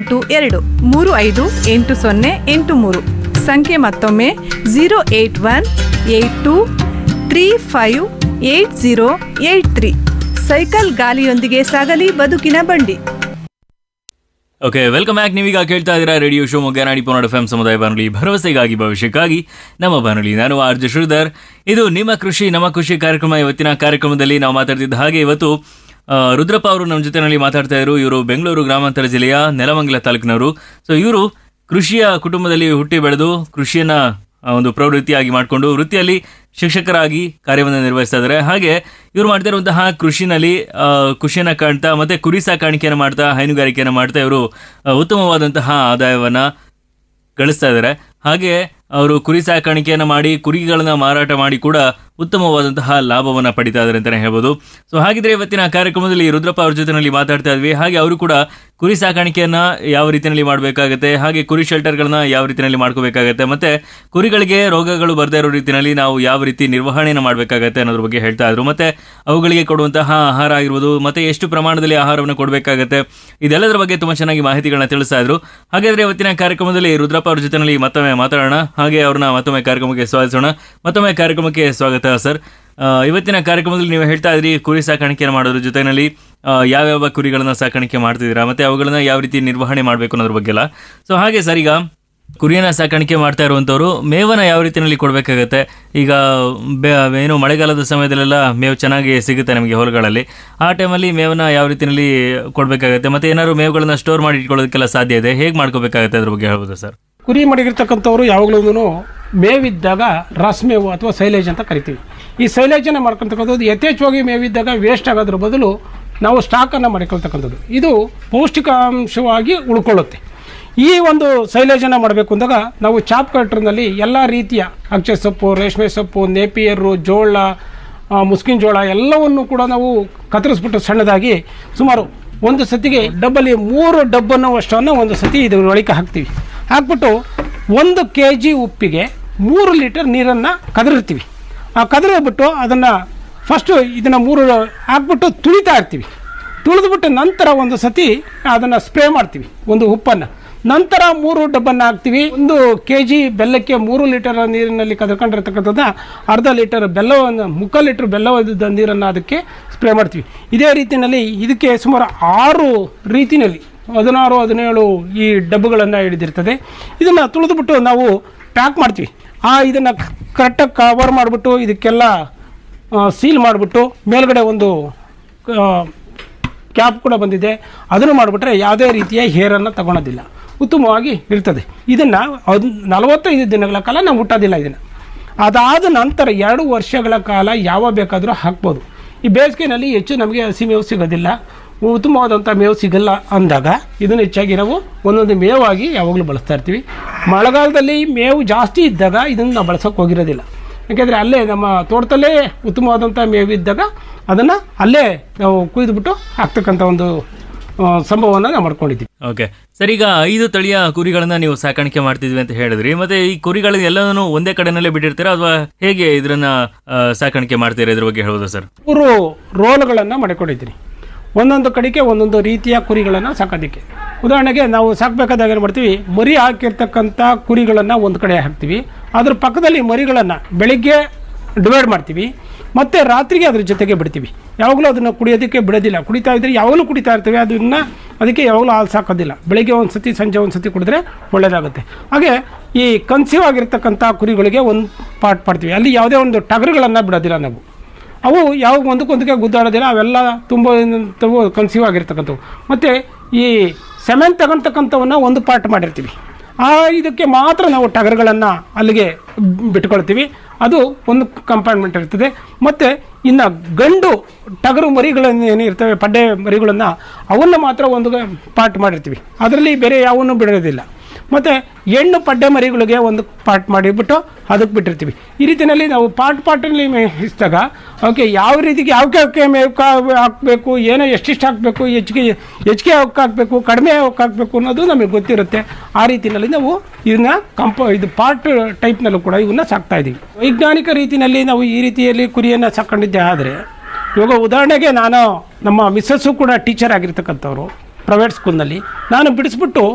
ಎಂಟು ಎರಡು ಮೂರು ಐದು ಎಂಟು ಸೊನ್ನೆ ಎಂಟು ಮೂರು ಸಂಖ್ಯೆ ಮತ್ತೊಮ್ಮೆ zero eight one eight two three five eight zero eight three cycle ಗಾಲಿಯೊಂದಿಗೆ ಸಾಗಲಿ ಬದುಕಿನ ಬಂಡಿ ಓಕೆ ವೆಲ್ಕಮ್ ಬ್ಯಾಕ್ ನೀವೀಗ ಕೇಳ್ತಾ ಇದ್ದೀರಾ ರೇಡಿಯೋ ಶಿವಮೊಗ್ಗ ನಾಡಿ ಪೋನಾಡ್ ಎಫ್ ಸಮುದಾಯ ಬಾನುಲಿ ಭರವಸೆಗಾಗಿ ಭವಿಷ್ಯಕ್ಕಾಗಿ ನಮ್ಮ ಬಾನುಲಿ ನಾನು ಆರ್ ಜೆ ಶ್ರೀಧರ್ ಇದು ನಿಮ್ಮ ಕೃಷಿ ನಮ್ಮ ಕೃಷಿ ಕಾರ್ಯಕ್ರಮ ಇವತ್ತಿನ ಕಾರ್ಯಕ್ರಮದಲ್ಲಿ ನಾವು ಮಾತಾಡ್ತಿದ್ದ ಹಾಗೆ ಇವತ್ತು ಆ, ರುದ್ರಪ್ಪ ಅವರು ನಮ್ಮ ಜೊತೆನಲ್ಲಿ ಮಾತಾಡ್ತಾ ಇದ್ರು ಇವರು ಬೆಂಗಳೂರು ಗ್ರಾಮಾಂತರ ಜಿಲ್ಲೆಯ ನೆಲಮಂಗಲ ತಾಲೂಕಿನವರು ಸೊ ಇವರು ಕೃಷಿಯ ಕುಟುಂಬದಲ್ಲಿ ಹುಟ್ಟಿ ಬೆಳೆದು ಕೃಷಿಯನ್ನ ಆ, ಒಂದು ಪ್ರವೃತ್ತಿಯಾಗಿ ಮಾಡಿಕೊಂಡು ವೃತ್ತಿಯಲ್ಲಿ ಶಿಕ್ಷಕರಾಗಿ ಕಾರ್ಯವನ್ನು ನಿರ್ವಹಿಸ್ತಾ ಇದ್ದಾರೆ ಹಾಗೆ ಇವರು ಮಾಡ್ತಾ ಇರುವಂತಹ ಕೃಷಿನಲ್ಲಿ ಆ, ಖುಷಿಯನ್ನ ಕಾಣ್ತಾ ಮತ್ತೆ ಕುರಿ ಸಾಕಾಣಿಕೆಯನ್ನು ಮಾಡ್ತಾ ಹೈನುಗಾರಿಕೆಯನ್ನು ಮಾಡ್ತಾ ಇವರು ಆ, ಉತ್ತಮವಾದಂತಹ ಆದಾಯವನ್ನ ಗಳಿಸ್ತಾ ಇದ್ದಾರೆ ಹಾಗೆ ಅವರು ಕುರಿ ಸಾಕಾಣಿಕೆಯನ್ನು ಮಾಡಿ ಕುರಿಗಳನ್ನ ಮಾರಾಟ ಮಾಡಿ ಕೂಡ ಉತ್ತಮವಾದಂತಹ ಲಾಭವನ್ನ ಪಡಿತಾ ಇದ್ದಾರೆ ಅಂತಾನೆ ಹೇಳ್ಬೋದು ಸೊ ಹಾಗಿದ್ರೆ ಇವತ್ತಿನ ಕಾರ್ಯಕ್ರಮದಲ್ಲಿ ರುದ್ರಪ್ಪ ಅವ್ರ ಜೊತೆನಲ್ಲಿ ಮಾತಾಡ್ತಾ ಇದ್ವಿ ಹಾಗೆ ಅವರು ಕೂಡ ಕುರಿ ಸಾಕಾಣಿಕೆಯನ್ನ ಯಾವ ರೀತಿಯಲ್ಲಿ ಮಾಡಬೇಕಾಗತ್ತೆ ಹಾಗೆ ಕುರಿ ಶೆಲ್ಟರ್ಗಳನ್ನ ಯಾವ ರೀತಿಯಲ್ಲಿ ಮಾಡ್ಕೋಬೇಕಾಗತ್ತೆ ಮತ್ತೆ ಕುರಿಗಳಿಗೆ ರೋಗಗಳು ಬರ್ದೇ ಇರೋ ರೀತಿಯಲ್ಲಿ ನಾವು ಯಾವ ರೀತಿ ನಿರ್ವಹಣೆಯನ್ನು ಮಾಡಬೇಕಾಗತ್ತೆ ಅನ್ನೋದ್ರ ಬಗ್ಗೆ ಹೇಳ್ತಾ ಇದ್ರು ಮತ್ತೆ ಅವುಗಳಿಗೆ ಕೊಡುವಂತಹ ಆಹಾರ ಆಗಿರ್ಬೋದು ಮತ್ತೆ ಎಷ್ಟು ಪ್ರಮಾಣದಲ್ಲಿ ಆಹಾರವನ್ನು ಕೊಡಬೇಕಾಗತ್ತೆ ಇದೆಲ್ಲದರ ಬಗ್ಗೆ ತುಂಬಾ ಚೆನ್ನಾಗಿ ಮಾಹಿತಿಗಳನ್ನ ತಿಳಿಸ್ತಾ ಇದ್ರು ಹಾಗಾದ್ರೆ ಇವತ್ತಿನ ಕಾರ್ಯಕ್ರಮದಲ್ಲಿ ರುದ್ರಪ್ಪ ಅವ್ರ ಜೊತೆನಲ್ಲಿ ಮತ್ತೊಮ್ಮೆ ಮಾತಾಡೋಣ ಹಾಗೆ ಅವ್ರನ್ನ ಮತ್ತೊಮ್ಮೆ ಕಾರ್ಯಕ್ರಮಕ್ಕೆ ಸ್ವಾಗತಿಸೋಣ ಮತ್ತೊಮ್ಮೆ ಕಾರ್ಯಕ್ರಮಕ್ಕೆ ಸ್ವಾಗತ ಸರ್ ಆ, ಇವತ್ತಿನ ಕಾರ್ಯಕ್ರಮದಲ್ಲಿ ನೀವು ಹೇಳ್ತಾ ಇದ್ರಿ ಕುರಿ ಸಾಕಾಣಿಕೆಯನ್ನು ಮಾಡೋದ್ರ ಜೊತೆನಲ್ಲಿ ಆ, ಯಾವ್ಯಾವ ಕುರಿಗಳನ್ನ ಸಾಕಾಣಿಕೆ ಮಾಡ್ತಿದ್ದೀರಾ ಮತ್ತೆ ಅವುಗಳನ್ನ ಯಾವ ರೀತಿ ನಿರ್ವಹಣೆ ಮಾಡಬೇಕು ಅನ್ನೋದ್ರ ಬಗ್ಗೆ ಎಲ್ಲ ಸೊ ಹಾಗೆ ಸರ್ ಈಗ ಕುರಿಯನ್ನ ಸಾಕಾಣಿಕೆ ಮಾಡ್ತಾ ಇರುವಂತವ್ರು ಮೇವನ್ನ ಯಾವ ರೀತಿಯಲ್ಲಿ ಕೊಡಬೇಕಾಗತ್ತೆ ಈಗ ಬೆ- ಏನು ಮಳೆಗಾಲದ ಸಮಯದಲ್ಲೆಲ್ಲ ಮೇವು ಚೆನ್ನಾಗಿ ಸಿಗುತ್ತೆ ನಮಗೆ ಹೊಲಗಳಲ್ಲಿ ಆ ಟೈಮಲ್ಲಿ ಮೇವನ್ನ ಯಾವ ರೀತಿಯಲ್ಲಿ ಕೊಡಬೇಕಾಗತ್ತೆ ಮತ್ತೆ ಏನಾದ್ರು ಮೇವುಗಳನ್ನ ಸ್ಟೋರ್ ಮಾಡಿ ಇಟ್ಕೊಳ್ಳೋದಕ್ಕೆಲ್ಲ ಸಾಧ್ಯ ಇದೆ ಹೇಗೆ ಮಾಡ್ಕೋಬೇಕಾಗತ್ತೆ ಅದ್ರ ಬಗ್ಗೆ ಹೇಳ್ಬೋದು ಸರ್ ಕುರಿ ಮಡಗಿರ್ತಕ್ಕಂಥವ್ರು ಯಾವಾಗಲೂ ಮೇವಿದ್ದಾಗ ರಸಮೇವು ಅಥವಾ ಸೈಲೇಜ್ ಅಂತ ಕರಿತೀವಿ ಈ ಸೈಲೇಜನ್ನು ಮಾಡ್ಕೊಳ್ತಕ್ಕಂಥದ್ದು ಯಥೇಚ್ಛವಾಗಿ ಮೇವಿದ್ದಾಗ ವೇಸ್ಟ್ ಆಗೋದ್ರ ಬದಲು ನಾವು ಸ್ಟಾಕನ್ನು ಮಾಡ್ಕೊಳ್ತಕ್ಕಂಥದ್ದು ಇದು ಪೌಷ್ಟಿಕಾಂಶವಾಗಿ ಉಳ್ಕೊಳ್ಳುತ್ತೆ ಈ ಒಂದು ಸೈಲೇಜನ್ನು ಮಾಡಬೇಕು ಅಂದಾಗ ನಾವು ಚಾಪ್ ಕಟ್ರ್ನಲ್ಲಿ ಎಲ್ಲ ರೀತಿಯ ಅಕ್ಷೆ ಸೊಪ್ಪು ರೇಷ್ಮೆ ಸೊಪ್ಪು ನೇಪಿಯರು ಜೋಳ ಆ, ಮುಸ್ಕಿನ ಜೋಳ ಎಲ್ಲವನ್ನು ಕೂಡ ನಾವು ಕತ್ತರಿಸ್ಬಿಟ್ಟು ಸಣ್ಣದಾಗಿ ಸುಮಾರು ಒಂದು ಸತಿಗೆ ಡಬ್ಬಲ್ಲಿ ಮೂರು ಡಬ್ಬನ್ನು ಅಷ್ಟನ್ನು ಒಂದು ಸತಿ ಇದ್ರ ಒಳಗೆ ಹಾಕ್ತೀವಿ ಹಾಕ್ಬಿಟ್ಟು ಒಂದು ಕೆ ಜಿ ಉಪ್ಪಿಗೆ ಮೂರು ಲೀಟರ್ ನೀರನ್ನು ಕದರಿರ್ತೀವಿ ಆ ಕದರಿಬಿಟ್ಟು ಅದನ್ನು ಫಸ್ಟು ಇದನ್ನು ಮೂರು ಹಾಕ್ಬಿಟ್ಟು ತುಳಿತಾ ಇರ್ತೀವಿ ತುಳಿದ್ಬಿಟ್ಟು ನಂತರ ಒಂದು ಸತಿ ಅದನ್ನು ಸ್ಪ್ರೇ ಮಾಡ್ತೀವಿ ಒಂದು ಉಪ್ಪನ್ನು ನಂತರ ಮೂರು ಡಬ್ಬನ್ನು ಹಾಕ್ತೀವಿ ಒಂದು ಕೆ ಜಿ ಬೆಲ್ಲಕ್ಕೆ ಮೂರು ಲೀಟರ್ ನೀರಿನಲ್ಲಿ ಕದ್ಕೊಂಡಿರ್ತಕ್ಕಂಥದ್ದು ಅರ್ಧ ಲೀಟರ್ ಬೆಲ್ಲವನ್ನು ಮುಕ್ಕಾಲು ಲೀಟರ್ ಬೆಲ್ಲವಾದ ನೀರನ್ನು ಅದಕ್ಕೆ ಸ್ಪ್ರೇ ಮಾಡ್ತೀವಿ ಇದೇ ರೀತಿಯಲ್ಲಿ ಇದಕ್ಕೆ ಸುಮಾರು ಆರು ರೀತಿಯಲ್ಲಿ ಹದಿನಾರು ಹದಿನೇಳು ಈ ಡಬ್ಬುಗಳನ್ನು ಹಿಡಿದಿರ್ತದೆ ಇದನ್ನು ತುಳಿದ್ಬಿಟ್ಟು ನಾವು ಪ್ಯಾಕ್ ಮಾಡ್ತೀವಿ ಆ ಇದನ್ನು ಕರೆಕ್ಟಾಗಿ ಕವರ್ ಮಾಡಿಬಿಟ್ಟು ಇದಕ್ಕೆಲ್ಲ ಸೀಲ್ ಮಾಡಿಬಿಟ್ಟು ಮೇಲ್ಗಡೆ ಒಂದು ಆ, ಕ್ಯಾಪ್ ಕೂಡ ಬಂದಿದೆ ಅದನ್ನು ಮಾಡಿಬಿಟ್ರೆ ಯಾವುದೇ ರೀತಿಯ ಹೇರನ್ನು ತಗೊಳೋದಿಲ್ಲ ಉತ್ತಮವಾಗಿ ಇರ್ತದೆ ಇದನ್ನು ಹದ್ ನಲವತ್ತೈದು ದಿನಗಳ ಕಾಲ ನಾವು ಮುಟ್ಟೋದಿಲ್ಲ ಇದನ್ನು ಅದಾದ ನಂತರ ಎರಡು ವರ್ಷಗಳ ಕಾಲ ಯಾವ ಬೇಕಾದರೂ ಹಾಕ್ಬೋದು ಈ ಬೇಸಿಗೆನಲ್ಲಿ ಹೆಚ್ಚು ನಮಗೆ ಹಸಿ ಮೇವು ಸಿಗೋದಿಲ್ಲ ಉತ್ತಮವಾದಂಥ ಮೇವು ಸಿಗಲ್ಲ ಅಂದಾಗ ಇದನ್ನು ಹೆಚ್ಚಾಗಿ ನಾವು ಒಂದೊಂದು ಮೇವಾಗಿ ಯಾವಾಗಲೂ ಬಳಸ್ತಾ ಇರ್ತೀವಿ ಮಳೆಗಾಲದಲ್ಲಿ ಮೇವು ಜಾಸ್ತಿ ಇದ್ದಾಗ ಇದನ್ನು ನಾವು ಬಳಸೋಕೆ ಹೋಗಿರೋದಿಲ್ಲ ಯಾಕೆಂದರೆ ಅಲ್ಲೇ ನಮ್ಮ ತೋಟದಲ್ಲೇ ಉತ್ತಮವಾದಂಥ ಮೇವಿದ್ದಾಗ ಅದನ್ನು ಅಲ್ಲೇ ನಾವು ಕುಯ್ದುಬಿಟ್ಟು ಹಾಕ್ತಕ್ಕಂಥ ಒಂದು ಆ, ಸಂಭವವನ್ನು ನಾವು ಮಾಡ್ಕೊಂಡಿದ್ದೀವಿ ಓಕೆ ಸರ್ ಈಗ ಐದು ತಳಿಯ ಕುರಿಗಳನ್ನ ನೀವು ಸಾಕಾಣಿಕೆ ಮಾಡ್ತಿದ್ವಿ ಅಂತ ಹೇಳಿದ್ರಿ ಮತ್ತೆ ಈ ಕುರಿಗಳನ್ನ ಎಲ್ಲನೂ ಒಂದೇ ಕಡೆನಲ್ಲೇ ಬಿಟ್ಟಿರ್ತೀರಾ ಅಥವಾ ಹೇಗೆ ಇದನ್ನ ಆ, ಸಾಕಾಣಿಕೆ ಮಾಡ್ತೀರಾ ಇದ್ರ ಬಗ್ಗೆ ಹೇಳ್ಬೋದಾ ಸರ್ ಮೂರು ರೋಲ್ಗಳನ್ನು ಮಾಡಿಕೊಂಡಿದ್ದೀನಿ ಒಂದೊಂದು ಕಡೆಗೆ ಒಂದೊಂದು ರೀತಿಯ ಕುರಿಗಳನ್ನು ಸಾಕೋದಕ್ಕೆ ಉದಾಹರಣೆಗೆ ನಾವು ಸಾಕಬೇಕಾದಾಗ ಏನು ಮಾಡ್ತೀವಿ ಮರಿ ಹಾಕಿರ್ತಕ್ಕಂಥ ಕುರಿಗಳನ್ನು ಒಂದು ಕಡೆ ಹಾಕ್ತೀವಿ ಅದ್ರ ಪಕ್ಕದಲ್ಲಿ ಮರಿಗಳನ್ನು ಬೆಳಿಗ್ಗೆ ಡಿವೈಡ್ ಮಾಡ್ತೀವಿ ಮತ್ತು ರಾತ್ರಿಗೆ ಅದ್ರ ಜೊತೆಗೆ ಬಿಡ್ತೀವಿ ಯಾವಾಗಲೂ ಅದನ್ನು ಕುಡಿಯೋದಕ್ಕೆ ಬಿಡೋದಿಲ್ಲ ಕುಡಿತಾ ಇದ್ರೆ ಯಾವಾಗಲೂ ಕುಡಿತಾ ಇರ್ತೀವಿ ಅದನ್ನು ಅದಕ್ಕೆ ಯಾವಾಗಲೂ ಹಾಲು ಸಾಕೋದಿಲ್ಲ ಬೆಳಿಗ್ಗೆ ಒಂದು ಸತಿ ಸಂಜೆ ಒಂದು ಸತಿ ಕುಡಿದ್ರೆ ಒಳ್ಳೆಯದಾಗುತ್ತೆ ಹಾಗೆ ಈ ಕನ್ಸೀವ್ ಆಗಿರ್ತಕ್ಕಂಥ ಕುರಿಗಳಿಗೆ ಒಂದು ಪಾರ್ಟ್ ಮಾಡ್ತೀವಿ ಅಲ್ಲಿ ಯಾವುದೇ ಒಂದು ಟಗರುಗಳನ್ನು ಬಿಡೋದಿಲ್ಲ ನಾವು ಅವು ಯಾವ ಒಂದಕ್ಕೊಂದಕ್ಕೆ ಗುದ್ದಾಡೋದಿಲ್ಲ ಅವೆಲ್ಲ ತುಂಬ ಇಂಥವು ಕನ್ಸೀವ್ ಆಗಿರ್ತಕ್ಕಂಥವು ಮತ್ತು ಈ ಸೆಮೆನ್ ತಗೊಳ್ತಕ್ಕಂಥವನ್ನ ಒಂದು ಪಾರ್ಟ್ ಮಾಡಿರ್ತೀವಿ ಆ ಇದಕ್ಕೆ ಮಾತ್ರ ನಾವು ಟಗರುಗಳನ್ನು ಅಲ್ಲಿಗೆ ಬಿಟ್ಕೊಳ್ತೀವಿ ಅದು ಒಂದು ಕಂಪಾರ್ಟ್ಮೆಂಟ್ ಇರ್ತದೆ ಮತ್ತು ಇನ್ನು ಗಂಡು ಟಗರು ಮರಿಗಳನ್ನು ಏನು ಇರ್ತವೆ ಪಡ್ಡೆ ಮರಿಗಳನ್ನು ಅವನ್ನು ಮಾತ್ರ ಒಂದು ಪಾರ್ಟ್ ಮಾಡಿರ್ತೀವಿ ಅದರಲ್ಲಿ ಬೇರೆ ಯಾವನ್ನು ಬಿಡೋದಿಲ್ಲ ಮತ್ತು ಹೆಣ್ಣು ಪಡ್ಡೆ ಮರಿಗಳಿಗೆ ಒಂದು ಪಾರ್ಟ್ ಮಾಡಿಬಿಟ್ಟು ಅದಕ್ಕೆ ಬಿಟ್ಟಿರ್ತೀವಿ ಈ ರೀತಿಯಲ್ಲಿ ನಾವು ಪಾರ್ಟ್ ಪಾರ್ಟಲ್ಲಿ ಮೇಯಿಸಿದಾಗ ಅವಕ್ಕೆ ಯಾವ ರೀತಿಗೆ ಯಾವ ಯಾವಕ್ಕೆ ಮೇವು ಹಾಕಬೇಕು ಏನೋ ಎಷ್ಟಿಷ್ಟು ಹಾಕಬೇಕು ಹೆಚ್ಚಿಗೆ ಹೆಚ್ಚಿಗೆ ಅವಕ್ಕೆ ಹಾಕಬೇಕು ಕಡಿಮೆ ಅವಕ್ಕೆ ಹಾಕಬೇಕು ಅನ್ನೋದು ನಮಗೆ ಗೊತ್ತಿರುತ್ತೆ ಆ ರೀತಿಯಲ್ಲಿ ನಾವು ಇದನ್ನ ಕಂಪ ಇದು ಪಾರ್ಟ್ ಟೈಪ್ನಲ್ಲೂ ಕೂಡ ಇವನ್ನ ಸಾಕ್ತಾ ಇದ್ದೀವಿ ವೈಜ್ಞಾನಿಕ ರೀತಿಯಲ್ಲಿ ನಾವು ಈ ರೀತಿಯಲ್ಲಿ ಕುರಿಯನ್ನು ಸಾಕೊಂಡಿದ್ದೆ ಆದರೆ ಇವಾಗ ಉದಾಹರಣೆಗೆ ನಾನು ನಮ್ಮ ಮಿಸ್ಸಸ್ಸು ಕೂಡ ಟೀಚರ್ ಆಗಿರ್ತಕ್ಕಂಥವ್ರು ಪ್ರೈವೇಟ್ ಸ್ಕೂಲ್ನಲ್ಲಿ ನಾನು ಬಿಡಿಸ್ಬಿಟ್ಟು